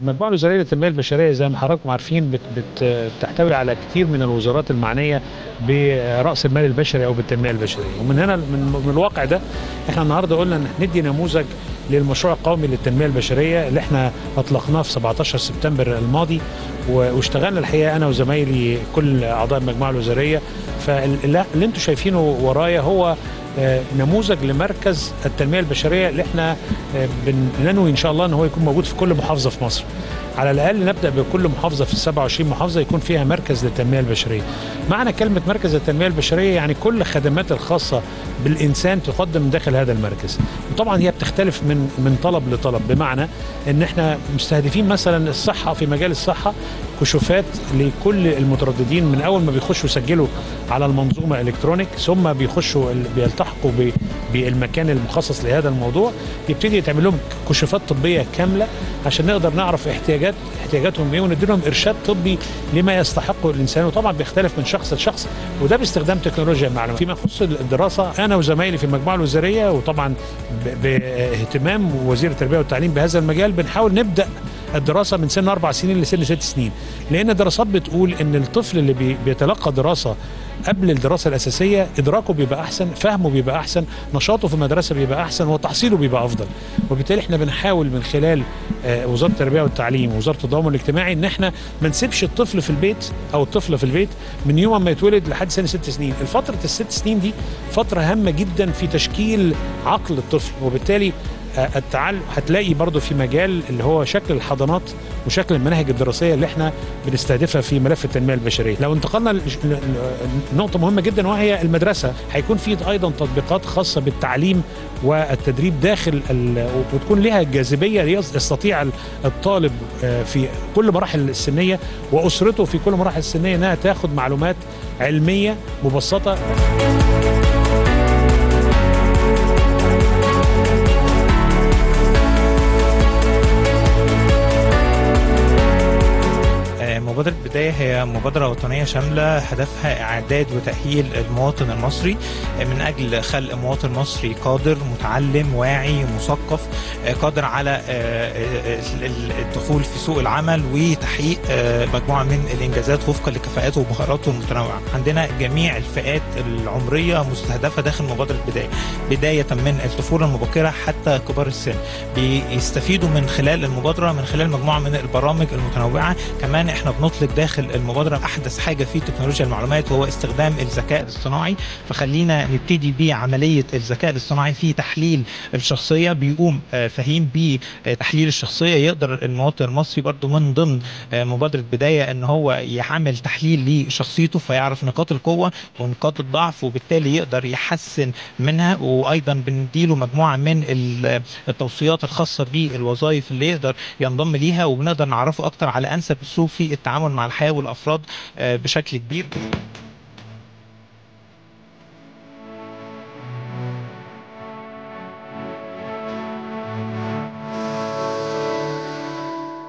المجموعه الوزاريه للتنميه البشريه زي ما حضراتكم عارفين بت بت بتحتوي على كتير من الوزارات المعنيه براس المال البشري او بالتنميه البشريه ومن هنا من, من الواقع ده احنا النهارده قلنا ان ندي نموذج للمشروع القومي للتنميه البشريه اللي احنا اطلقناه في 17 سبتمبر الماضي واشتغلنا الحقيقه انا وزمايلي كل اعضاء المجموعه الوزاريه فاللي انتم شايفينه ورايا هو نموذج لمركز التنميه البشريه اللي احنا بننوي ان شاء الله ان هو يكون موجود في كل محافظه في مصر. على الاقل نبدا بكل محافظه في ال 27 محافظه يكون فيها مركز للتنميه البشريه. معنى كلمه مركز التنميه البشريه يعني كل الخدمات الخاصه بالانسان تقدم من داخل هذا المركز. وطبعا هي بتختلف من من طلب لطلب بمعنى ان احنا مستهدفين مثلا الصحه في مجال الصحه كشوفات لكل المترددين من اول ما بيخشوا يسجلوا على المنظومه الكترونيك ثم بيخشوا بيلتحقوا بالمكان المخصص لهذا الموضوع يبتدي يتعمل لهم كشوفات طبيه كامله عشان نقدر نعرف احتياجات احتياجاتهم ايه وندي لهم ارشاد طبي لما يستحقه الانسان وطبعا بيختلف من شخص لشخص وده باستخدام تكنولوجيا المعلومات فيما يخص الدراسه انا وزمايلي في المجموعه الوزاريه وطبعا باهتمام وزير التربيه والتعليم بهذا المجال بنحاول نبدا الدراسه من سن اربع سنين لسن ست سنين لان الدراسات بتقول ان الطفل اللي بي بيتلقى دراسه قبل الدراسه الاساسيه ادراكه بيبقى احسن فهمه بيبقى احسن نشاطه في المدرسه بيبقى احسن وتحصيله بيبقى افضل وبالتالي احنا بنحاول من خلال وزاره التربيه والتعليم ووزاره التضامن الاجتماعي ان احنا ما نسيبش الطفل في البيت او الطفله في البيت من يوم ما يتولد لحد سن ست سنين الفتره الست سنين دي فتره هامه جدا في تشكيل عقل الطفل وبالتالي التعلم هتلاقي برضو في مجال اللي هو شكل الحضانات وشكل المناهج الدراسيه اللي احنا بنستهدفها في ملف التنميه البشريه لو انتقلنا لنقطه مهمه جدا وهي المدرسه هيكون في ايضا تطبيقات خاصه بالتعليم والتدريب داخل وتكون لها جاذبيه يستطيع الطالب في كل مراحل السنيه واسرته في كل مراحل السنيه انها تاخد معلومات علميه مبسطه مبادرة بداية هي مبادرة وطنية شاملة هدفها إعداد وتأهيل المواطن المصري من أجل خلق مواطن مصري قادر متعلم واعي مثقف قادر على الدخول في سوق العمل وتحقيق مجموعة من الإنجازات وفقا لكفاءاته ومهاراته المتنوعة عندنا جميع الفئات العمرية مستهدفة داخل مبادرة بداية بداية من الطفولة المبكرة حتى كبار السن بيستفيدوا من خلال المبادرة من خلال مجموعة من البرامج المتنوعة كمان احنا بنطلق داخل المبادره احدث حاجه في تكنولوجيا المعلومات وهو استخدام الذكاء الاصطناعي فخلينا نبتدي بعمليه الذكاء الاصطناعي في تحليل الشخصيه بيقوم فهيم بتحليل الشخصيه يقدر المواطن المصري برضو من ضمن مبادره بدايه ان هو يعمل تحليل لشخصيته فيعرف نقاط القوه ونقاط الضعف وبالتالي يقدر يحسن منها وايضا بنديله مجموعه من التوصيات الخاصه بالوظائف اللي يقدر ينضم ليها وبنقدر نعرفه اكتر على انسب اسلوب في التعامل مع الحياه والافراد بشكل كبير